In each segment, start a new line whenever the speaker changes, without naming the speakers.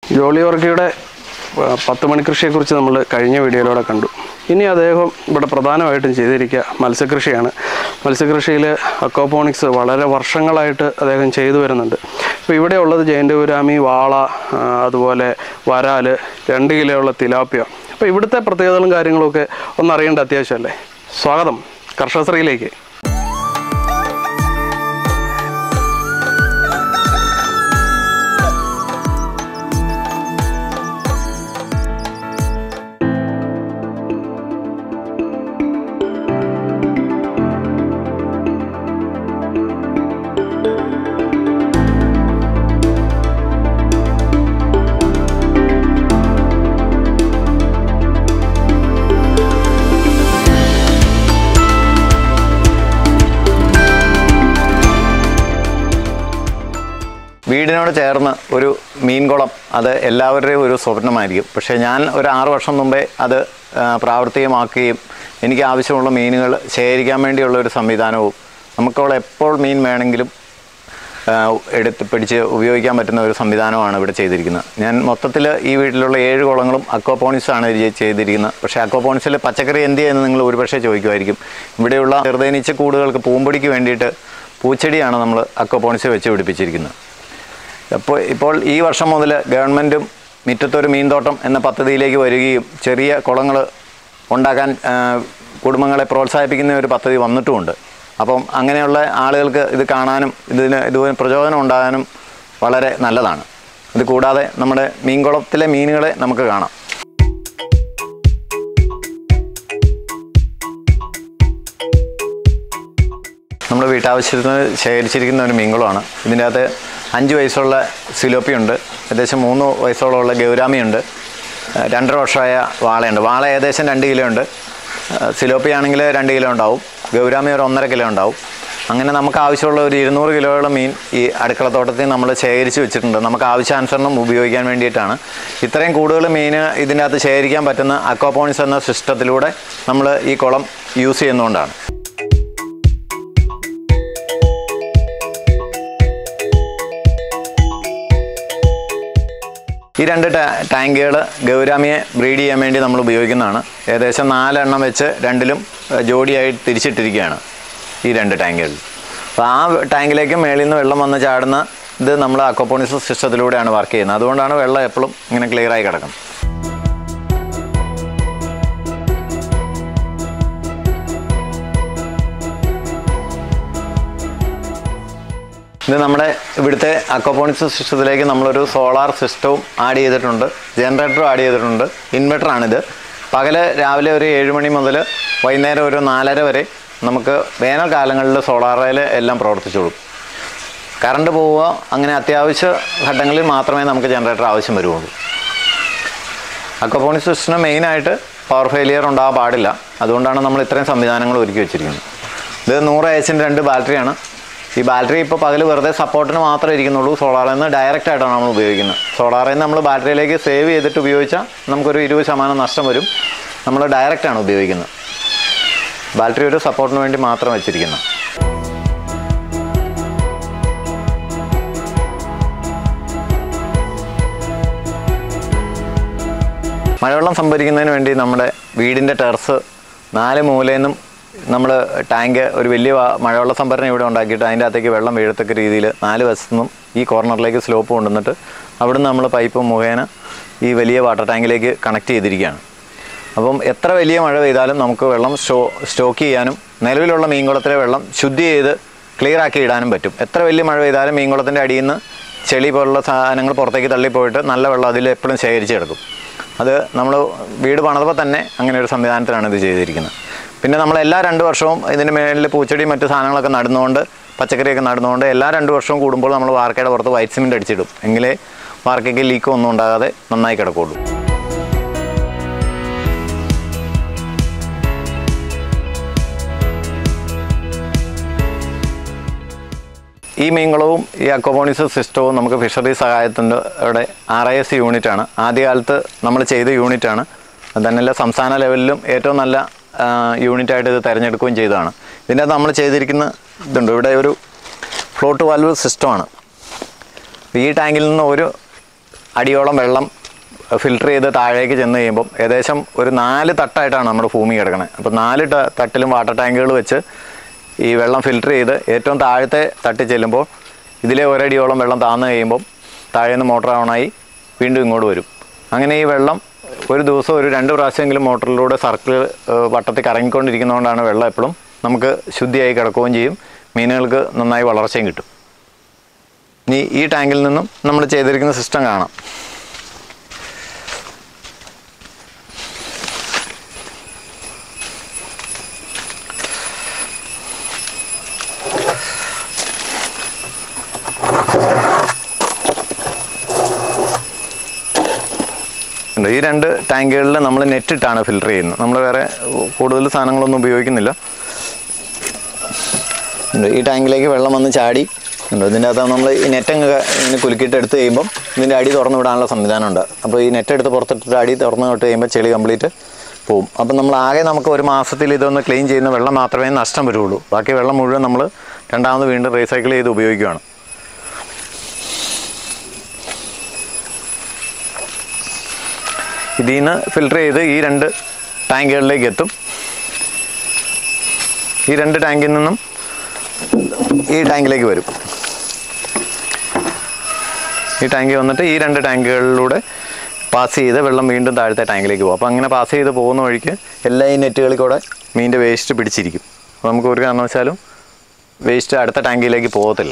ജോളി ഓർക്കിയുടെ ആ, പത്ത് മണി കൃഷിയെക്കുറിച്ച് നമ്മൾ കഴിഞ്ഞ വീഡിയോയിലൂടെ കണ്ടു ഇനി അദ്ദേഹം ഇവിടെ പ്രധാനമായിട്ടും ചെയ്തിരിക്കുക മത്സ്യകൃഷിയാണ് മത്സ്യകൃഷിയിൽ അക്വാപോണിക്സ് വളരെ വർഷങ്ങളായിട്ട് അദ്ദേഹം ചെയ്തു വരുന്നുണ്ട് ഇപ്പോൾ ഇവിടെ ഉള്ളത് ജയൻ്റപുരാമി വാള ആ, അതുപോലെ വരാൽ രണ്ട് കിലോ ഉള്ള തിലാപ്പിയ അപ്പോൾ ഇവിടുത്തെ പ്രത്യേകതകളും കാര്യങ്ങളൊക്കെ ഒന്ന് അറിയേണ്ട അത്യാവശ്യമല്ലേ സ്വാഗതം കർഷകശ്രീയിലേക്ക്
വീടിനോട് ചേർന്ന് ഒരു മീൻകുളം അത് എല്ലാവരുടെയും ഒരു സ്വപ്നമായിരിക്കും പക്ഷേ ഞാൻ ഒരു ആറ് വർഷം മുമ്പേ അത് ആ, പ്രാവർത്തികമാക്കുകയും എനിക്ക് ആവശ്യമുള്ള മീനുകൾ ശേഖരിക്കാൻ വേണ്ടിയുള്ള ഒരു സംവിധാനവും നമുക്കവിടെ എപ്പോൾ മീൻ വേണമെങ്കിലും ആ, എടുത്ത് പിടിച്ച് ഉപയോഗിക്കാൻ പറ്റുന്ന ഒരു സംവിധാനമാണ് ഇവിടെ ചെയ്തിരിക്കുന്നത് ഞാൻ മൊത്തത്തിൽ ഈ വീട്ടിലുള്ള ഏഴ് കുളങ്ങളും അക്വാപോണിക്സ് ആണ് ഇത് ചെയ്തിരിക്കുന്നത് പക്ഷേ അക്വാപോണിക്സിൽ പച്ചക്കറി എന്ത് ചെയ്യുന്നത് നിങ്ങൾ ഒരുപക്ഷെ ചോദിക്കുമായിരിക്കും ഇവിടെയുള്ള ചെറുതേനീച്ച കൂടുകൾക്ക് പൂമ്പൊടിക്ക് വേണ്ടിയിട്ട് പൂച്ചെടിയാണ് നമ്മൾ അക്വാപോണിക്സ് വെച്ച് പിടിപ്പിച്ചിരിക്കുന്നത് അപ്പോൾ ഇപ്പോൾ ഈ വർഷം മുതൽ ഗവൺമെൻറ്റും മുറ്റത്തൊരു മീൻതോട്ടം എന്ന പദ്ധതിയിലേക്ക് വരികയും ചെറിയ കുളങ്ങൾ ഉണ്ടാക്കാൻ ആ, കുടുംബങ്ങളെ പ്രോത്സാഹിപ്പിക്കുന്ന ഒരു പദ്ധതി വന്നിട്ടുമുണ്ട് അപ്പം അങ്ങനെയുള്ള ആളുകൾക്ക് ഇത് കാണാനും ഇതിന് ഇത് പ്രചോദനം ഉണ്ടാകാനും വളരെ നല്ലതാണ് ഇത് കൂടാതെ നമ്മുടെ മീൻകുളത്തിലെ മീനുകളെ നമുക്ക് കാണാം നമ്മൾ വീട്ടാവശ്യത്തിന് ശേഖരിച്ചിരിക്കുന്ന ഒരു മീൻകുളമാണ് ഇതിൻ്റെ അകത്ത് അഞ്ച് വയസ്സുള്ള സിലോപ്പിയുണ്ട് ഏകദേശം മൂന്ന് വയസ്സോളമുള്ള ഗൗരാമിയുണ്ട് ഏഹ് രണ്ടര വർഷമായ വാളയുണ്ട് വാള ഏകദേശം രണ്ട് കിലോ ഉണ്ട് ഏഹ് സിലോപ്പി ആണെങ്കിൽ രണ്ട് കിലോ ഉണ്ടാവും ഗൗരാമി ഒരു ഒന്നര കിലോ ഉണ്ടാവും അങ്ങനെ നമുക്ക് ആവശ്യമുള്ള ഒരു ഇരുന്നൂറ് കിലോയോളം മീൻ ഈ അടുക്കളത്തോട്ടത്തിൽ നമ്മൾ ശേഖരിച്ച് വെച്ചിട്ടുണ്ട് നമുക്ക് ആവശ്യാനുസരണം ഉപയോഗിക്കാൻ വേണ്ടിയിട്ടാണ് ഇത്രയും കൂടുതൽ മീൻ ഇതിൻ്റെ അകത്ത് ശേഖരിക്കാൻ പറ്റുന്ന അക്വാപോണിക്സ് എന്ന സിസ്റ്റത്തിലൂടെ നമ്മൾ ഈ കുളം യൂസ് ചെയ്യുന്നതുകൊണ്ടാണ് ഈ രണ്ട് ടാ- ടാങ്കുകൾ ഗൗരാമിയെ ബ്രീഡ് ചെയ്യാൻ വേണ്ടി നമ്മൾ ഉപയോഗിക്കുന്നതാണ് ഏകദേശം നാലെണ്ണം വെച്ച് രണ്ടിലും ഏഹ്, ജോഡിയായി തിരിച്ചിട്ടിരിക്കുകയാണ് ഈ രണ്ട് ടാങ്കുകളിൽ അപ്പോൾ ആ ടാങ്കിലേക്ക് മേളിൽ നിന്ന് വെള്ളം വന്ന് ചാടുന്ന ഇത് നമ്മൾ അക്വപ്പോണിക്സ് സിസ്റ്റത്തിലൂടെയാണ് വർക്ക് ചെയ്യുന്നത് അതുകൊണ്ടാണ് വെള്ളം എപ്പോഴും ഇങ്ങനെ ക്ലിയറായി കിടക്കുന്നത് ഇത് നമ്മുടെ ഇവിടുത്തെ അക്വപോണിക്സ് സിസ്റ്റത്തിലേക്ക് നമ്മളൊരു സോളാർ സിസ്റ്റവും ആഡ് ചെയ്തിട്ടുണ്ട് ജനറേറ്ററും ആഡ് ചെയ്തിട്ടുണ്ട് ഇൻവെർട്ടറാണിത് പകല് രാവിലെ ഒരു ഏഴ് മണി മുതൽ വൈകുന്നേരം ഒരു നാലര വരെ നമുക്ക് വേനൽക്കാലങ്ങളിൽ സോളാറിൽ എല്ലാം പ്രവർത്തിച്ചോളും കറണ്ട് പോവുക അങ്ങനെ അത്യാവശ്യ ഘട്ടങ്ങളിൽ മാത്രമേ നമുക്ക് ജനറേറ്റർ ആവശ്യം വരുള്ളൂ അക്വപോണിക്സ് സിസ്റ്റത്തിന് മെയിനായിട്ട് പവർ ഫെയിലിയർ ഉണ്ടാകാൻ പാടില്ല അതുകൊണ്ടാണ് നമ്മൾ ഇത്രയും സംവിധാനങ്ങൾ ഒരുക്കി വെച്ചിരിക്കുന്നത് ഇത് നൂറ് എച്ചിൻ്റെ രണ്ട് ബാറ്ററിയാണ് ഈ ബാറ്ററി ഇപ്പോൾ പകൽ വെറുതെ സപ്പോർട്ടിന് മാത്രമേ ഇരിക്കുന്നുള്ളൂ സോളാറിൽ നിന്ന് ഡയറക്റ്റ് ആയിട്ടാണ് നമ്മൾ ഉപയോഗിക്കുന്നത് സോളാറിൽ നിന്ന് നമ്മൾ ബാറ്ററിയിലേക്ക് സേവ് ചെയ്തിട്ട് ഉപയോഗിച്ചാൽ നമുക്കൊരു ഇരുപത് ശതമാനം നഷ്ടം വരും നമ്മൾ ഡയറക്റ്റ് ആണ് ഉപയോഗിക്കുന്നത് ബാറ്ററി ഒരു സപ്പോർട്ടിന് വേണ്ടി മാത്രം വെച്ചിരിക്കുന്നത് മഴവെള്ളം സംഭരിക്കുന്നതിന് വേണ്ടി നമ്മുടെ വീടിൻ്റെ ടെറസ് നാല് മൂലയിൽ നിന്നും നമ്മൾ ടാങ്ക് ഒരു വലിയ വാ- മഴവെള്ള സംഭരണം ഇവിടെ ഉണ്ടാക്കിയിട്ട് അതിൻ്റെ അകത്തേക്ക് വെള്ളം വീഴത്തക്ക രീതിയിൽ നാല് വശത്തു നിന്നും ഈ കോർണറിലേക്ക് സ്ലോപ്പ് കൊണ്ടുവന്നിട്ട് അവിടുന്ന് നമ്മൾ പൈപ്പ് മുഖേന ഈ വലിയ വാട്ടർ ടാങ്കിലേക്ക് കണക്ട് ചെയ്തിരിക്കുകയാണ് അപ്പം എത്ര വലിയ മഴ പെയ്താലും നമുക്ക് വെള്ളം സ്റ്റോ സ്റ്റോക്ക് ചെയ്യാനും നിലവിലുള്ള മീൻകുളത്തിലെ വെള്ളം ശുദ്ധി ചെയ്ത് ക്ലിയർ ആക്കി ഇടാനും പറ്റും എത്ര വലിയ മഴ പെയ്താലും മീൻകുളത്തിൻ്റെ അടിയിൽ നിന്ന് ചെളി പോലുള്ള സാധനങ്ങൾ പുറത്തേക്ക് തള്ളിപ്പോയിട്ട് നല്ല വെള്ളം അതിൽ എപ്പോഴും ശേഖരിച്ച് കിടക്കും അത് നമ്മൾ വീട് പണിതപ്പോൾ തന്നെ അങ്ങനെ ഒരു സംവിധാനത്തിലാണ് ഇത് ചെയ്തിരിക്കുന്നത് പിന്നെ നമ്മൾ എല്ലാ രണ്ട് വർഷവും ഇതിന് മേളിൽ പൂച്ചെടി മറ്റു സാധനങ്ങളൊക്കെ നടുന്നതുകൊണ്ട് പച്ചക്കറിയൊക്കെ നടുന്നതുകൊണ്ട് എല്ലാ രണ്ട് വർഷവും കൂടുമ്പോൾ നമ്മൾ വാർക്കയുടെ പുറത്ത് വൈറ്റ് സിമെൻറ്റ് അടിച്ചിടും എങ്കിലേ വാർക്കയ്ക്ക് ലീക്കോ ഒന്നും ഉണ്ടാകാതെ നന്നായി കിടക്കുള്ളൂ ഈ മീൻകുളവും ഈ അക്വപോണിക്സ് സിസ്റ്റവും നമുക്ക് ഫിഷറി സഹായത്തിൻ്റെ ആർ ഐ എസ് യൂണിറ്റാണ് ആദ്യകാലത്ത് നമ്മൾ ചെയ്ത യൂണിറ്റാണ് അത് തന്നെയല്ല സംസ്ഥാന ലെവലിലും ഏറ്റവും നല്ല യൂണിറ്റായിട്ട് ഇത് തിരഞ്ഞെടുക്കുകയും ചെയ്തതാണ് ഇതിൻ്റെ അകത്ത് നമ്മൾ ചെയ്തിരിക്കുന്ന ഇതുണ്ട് ഇവിടെ ഒരു ഫ്ലോട്ട് വാൽവ് സിസ്റ്റമാണ് ഈ ടാങ്കിൽ നിന്ന് ഒരു അടിയോളം വെള്ളം ഫിൽട്ടർ ചെയ്ത് താഴേക്ക് ചെന്ന് കഴിയുമ്പം ഏകദേശം ഒരു നാല് തട്ടായിട്ടാണ് നമ്മുടെ ഭൂമി കിടക്കുന്നത് അപ്പോൾ നാല് ട- തട്ടിലും വാട്ടർ ടാങ്കുകൾ വെച്ച് ഈ വെള്ളം ഫിൽട്ടർ ചെയ്ത് ഏറ്റവും താഴത്തെ തട്ടിൽ ചെല്ലുമ്പോൾ ഇതിലെ ഒരടിയോളം വെള്ളം താന്ന് കഴിയുമ്പം താഴെ നിന്ന് മോട്ടർ ഓണായി വീണ്ടും ഇങ്ങോട്ട് വരും അങ്ങനെ ഈ വെള്ളം ഒരു ദിവസം ഒരു രണ്ട് പ്രാവശ്യമെങ്കിലും മോട്ടറിലൂടെ സർക്കിൾ വട്ടത്തിൽ കറങ്ങിക്കൊണ്ടിരിക്കുന്നതുകൊണ്ടാണ് വെള്ളം എപ്പോഴും നമുക്ക് ശുദ്ധിയായി കിടക്കുകയും ചെയ്യും മീനുകൾക്ക് നന്നായി വളർച്ചയും കിട്ടും ഇനി ഈ ടാങ്കിൽ നിന്നും നമ്മൾ ചെയ്തിരിക്കുന്ന സിസ്റ്റം കാണാം ഉണ്ട്. ഈ രണ്ട് ടാങ്കുകളിൽ നമ്മൾ നെറ്റ് ഇട്ടാണ് ഫിൽട്ടർ ചെയ്യുന്നത് നമ്മൾ വേറെ കൂടുതൽ സാധനങ്ങളൊന്നും ഉപയോഗിക്കുന്നില്ല ഉണ്ട്. ഈ ടാങ്കിലേക്ക് വെള്ളം വന്ന് ചാടി ഉണ്ട് ഇതിൻ്റെ അകത്ത് നമ്മൾ ഈ നെറ്റ് അങ്ങ് ഇങ്ങനെ കുലുക്കിയിട്ട് എടുത്ത് കഴിയുമ്പം ഇതിൻ്റെ അടി തുറന്ന് വിടാനുള്ള സംവിധാനമുണ്ട് അപ്പോൾ ഈ നെറ്റ് എടുത്ത് പുറത്തിട്ടിട്ട് അടി തുറന്ന് വിട്ട് കഴിയുമ്പോൾ ചെളി കംപ്ലീറ്റ് പോവും അപ്പം നമ്മൾ ആകെ നമുക്ക് ഒരു മാസത്തിൽ ഇതൊന്ന് ക്ലീൻ ചെയ്യുന്ന വെള്ളം മാത്രമേ നഷ്ടം വരുള്ളൂ ബാക്കി വെള്ളം മുഴുവൻ നമ്മൾ രണ്ടാമത് വീണ്ടും റീസൈക്കിൾ ചെയ്ത് ഉപയോഗിക്കുകയാണ് ഇതിൽ നിന്ന് ഫിൽട്ടർ ചെയ്ത് ഈ രണ്ട് ടാങ്കുകളിലേക്ക് എത്തും ഈ രണ്ട് ടാങ്കിൽ നിന്നും ഈ ടാങ്കിലേക്ക് വരും ഈ ടാങ്കിൽ വന്നിട്ട് ഈ രണ്ട് ടാങ്കുകളിലൂടെ പാസ് ചെയ്ത് വെള്ളം വീണ്ടും താഴത്തെ ടാങ്കിലേക്ക് പോകും അപ്പോൾ അങ്ങനെ പാസ് ചെയ്ത് പോകുന്ന വഴിക്ക് എല്ലാ ഈ നെറ്റുകളിൽ കൂടെ മീനിൻ്റെ വേസ്റ്റ് പിടിച്ചിരിക്കും അപ്പോൾ നമുക്ക് ഒരു കാരണവശാലും വേസ്റ്റ് അടുത്ത ടാങ്കിലേക്ക് പോകത്തില്ല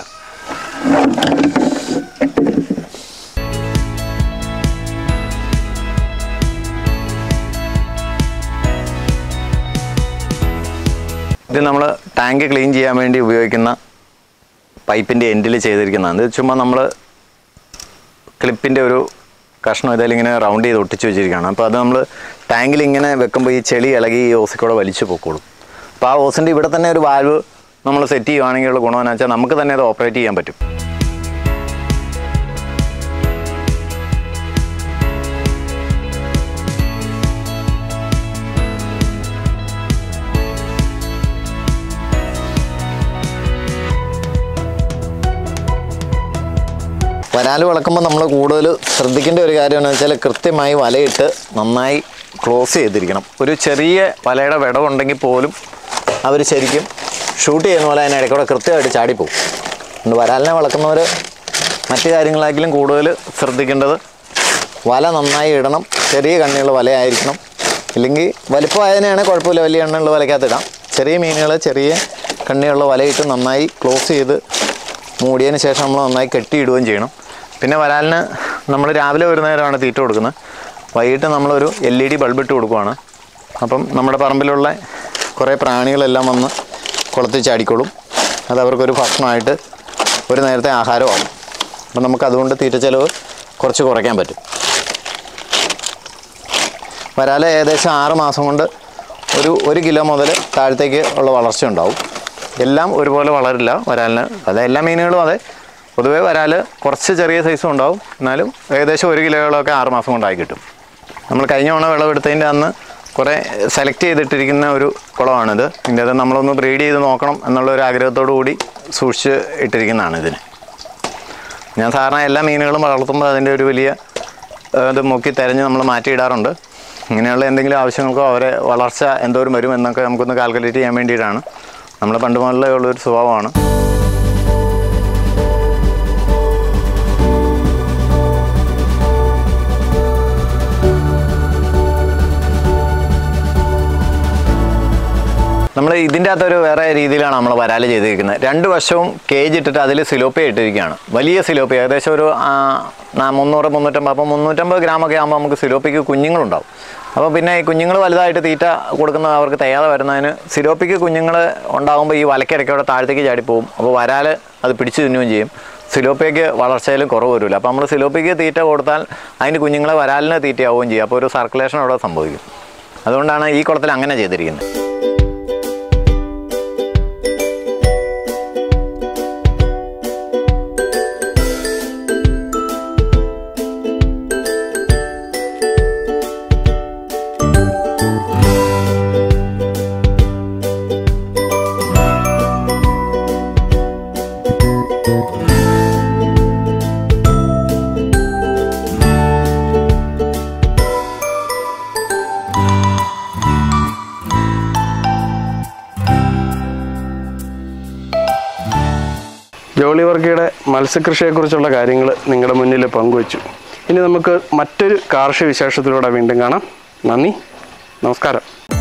ഇത് നമ്മൾ ടാങ്ക് ക്ലീൻ ചെയ്യാൻ വേണ്ടി ഉപയോഗിക്കുന്ന പൈപ്പിൻ്റെ എൻഡിൽ ചെയ്തിരിക്കുന്നതാണ് ഇത് ചുമ്മാ നമ്മൾ ക്ലിപ്പിൻ്റെ ഒരു കഷ്ണം ഇതിൽ ഇങ്ങനെ റൗണ്ട് ചെയ്ത് ഒട്ടിച്ച് വെച്ചിരിക്കുകയാണ് അപ്പോൾ അത് നമ്മൾ ടാങ്കിൽ ഇങ്ങനെ വെക്കുമ്പോൾ ഈ ചെളി ഇളകി ഈ ഓസിക്കൂടെ വലിച്ചു പൊക്കോളും അപ്പോൾ ആ ഓസിൻ്റെ ഇവിടെ തന്നെ ഒരു വാൽവ് നമ്മൾ സെറ്റ് ചെയ്യുവാണെങ്കിലുള്ള ഗുണമെന്ന് വെച്ചാൽ നമുക്ക് തന്നെ അത് ഓപ്പറേറ്റ് ചെയ്യാൻ പറ്റും വരാൽ വളക്കുമ്പോൾ നമ്മൾ കൂടുതൽ ശ്രദ്ധിക്കേണ്ട ഒരു കാര്യമെന്ന് വെച്ചാൽ കൃത്യമായി വലയിട്ട് നന്നായി ക്ലോസ് ചെയ്തിരിക്കണം ഒരു ചെറിയ വലയുടെ വിടവുണ്ടെങ്കിൽ പോലും അവർ ശരിക്കും ഷൂട്ട് ചെയ്യുന്ന പോലെ അതിന് ഇടയ്ക്കൂടെ കൃത്യമായിട്ട് ചാടിപ്പോവും അതുകൊണ്ട് വരാലിനെ വളക്കുന്നവർ മറ്റു കാര്യങ്ങളായാലും കൂടുതൽ ശ്രദ്ധിക്കേണ്ടത് വല നന്നായി ഇടണം ചെറിയ കണ്ണിയുള്ള വലയായിരിക്കണം ഇല്ലെങ്കിൽ വലിപ്പമായതിനാണെങ്കിൽ കുഴപ്പമില്ല വലിയ എണ്ണയുള്ള വലയ്ക്കകത്ത് ഇടാം ചെറിയ മീനുകൾ ചെറിയ കണ്ണിയുള്ള വലയിട്ട് നന്നായി ക്ലോസ് ചെയ്ത് മൂടിയതിന് ശേഷം നമ്മൾ നന്നായി കെട്ടിയിടുകയും ചെയ്യണം പിന്നെ വരാലിന് നമ്മൾ രാവിലെ ഒരു നേരമാണ് തീറ്റ കൊടുക്കുന്നത് വൈകിട്ട് നമ്മളൊരു എൽ ഇ ഡി ബൾബ് ഇട്ട് കൊടുക്കുവാണ് അപ്പം നമ്മുടെ പറമ്പിലുള്ള കുറേ പ്രാണികളെല്ലാം വന്ന് കുളത്തിൽ ചാടിക്കോളും അത് അവർക്കൊരു ഭക്ഷണമായിട്ട് ഒരു നേരത്തെ ആഹാരമാകും അപ്പം നമുക്ക് അതുകൊണ്ട് തീറ്റ ചിലവ് കുറച്ച് കുറയ്ക്കാൻ പറ്റും വരാൽ ഏകദേശം ആറ് മാസം കൊണ്ട് ഒരു ഒരു കിലോ മുതൽ താഴത്തേക്ക് ഉള്ള വളർച്ച ഉണ്ടാവും എല്ലാം ഒരുപോലെ വളരില്ല വരാലിന് അത് എല്ലാ മീനുകളും അതെ പൊതുവേ വരാൽ കുറച്ച് ചെറിയ സൈസും ഉണ്ടാവും എന്നാലും ഏകദേശം ഒരു കിലോകളൊക്കെ ആറ് മാസം കൊണ്ടായി കിട്ടും നമ്മൾ കഴിഞ്ഞ തവണ വിളവെടുത്തതിൻ്റെ അന്ന് കുറേ സെലക്ട് ചെയ്തിട്ടിരിക്കുന്ന ഒരു കുളമാണിത് ഇതിൻ്റെ അത് നമ്മളൊന്ന് ബ്രീഡ് ചെയ്ത് നോക്കണം എന്നുള്ള ഒരു ആഗ്രഹത്തോടു കൂടി സൂക്ഷിച്ച് ഇട്ടിരിക്കുന്നതാണ് ഇതിന് ഞാൻ സാധാരണ എല്ലാ മീനുകളും വളർത്തുമ്പോൾ അതിൻ്റെ ഒരു വലിയ ഏഹ്, ഇത് മുക്കി തിരഞ്ഞ് നമ്മൾ മാറ്റിയിടാറുണ്ട് ഇങ്ങനെയുള്ള എന്തെങ്കിലും ആവശ്യങ്ങൾക്കോ അവരെ വളർച്ച എന്തോരം വരും എന്നൊക്കെ നമുക്കൊന്ന് കാൽക്കുലേറ്റ് ചെയ്യാൻ വേണ്ടിയിട്ടാണ് നമ്മൾ പണ്ട് മുതലേ ഉള്ളൊരു സ്വഭാവമാണ് നമ്മൾ ഇതിൻ്റെ അകത്തൊരു വേറെ രീതിയിലാണ് നമ്മൾ വരാൽ ചെയ്തിരിക്കുന്നത് രണ്ട് വശവും കേജ് ഇട്ടിട്ട് അതിൽ സിലോപ്പിയ ഇട്ടിരിക്കുകയാണ് വലിയ സിലോപ്പിയ ഏകദേശം ഒരു ആ, നാ- മുന്നൂറ് മുന്നൂറ്റമ്പത് അപ്പോൾ മുന്നൂറ്റമ്പത് ഗ്രാമൊക്കെ ആകുമ്പോൾ നമുക്ക് സിലോപ്പിക്ക് കുഞ്ഞുങ്ങളുണ്ടാവും അപ്പോൾ പിന്നെ ഈ കുഞ്ഞുങ്ങൾ വലുതായിട്ട് തീറ്റ കൊടുക്കുന്നത് അവർക്ക് തയ്യാതെ വരുന്നതിന് സിലോപ്പിക്ക് കുഞ്ഞുങ്ങൾ ഉണ്ടാകുമ്പോൾ ഈ വലക്കിടയ്ക്കോടെ താഴത്തേക്ക് ചാടിപ്പോവും അപ്പോൾ വരാൽ അത് പിടിച്ചു തിന്നുകയും ചെയ്യും സിലോപ്പിയയ്ക്ക് വളർച്ചയിലും കുറവ് വരില്ല അപ്പോൾ നമ്മൾ സിലോപ്പിക്ക് തീറ്റ കൊടുത്താൽ അതിന് കുഞ്ഞുങ്ങളെ വരാലിന് തീറ്റയാവുകയും ചെയ്യും അപ്പോൾ ഒരു സർക്കുലേഷൻ അവിടെ സംഭവിക്കും അതുകൊണ്ടാണ് ഈ കുളത്തിൽ അങ്ങനെ ചെയ്തിരിക്കുന്നത്
ജോളി വർഗിയുടെ മത്സ്യകൃഷിയെക്കുറിച്ചുള്ള കാര്യങ്ങൾ നിങ്ങളുടെ മുന്നിൽ പങ്കുവച്ചു ഇനി നമുക്ക് മറ്റൊരു കാർഷിക വിശേഷത്തിലൂടെ വീണ്ടും കാണാം നന്ദി നമസ്കാരം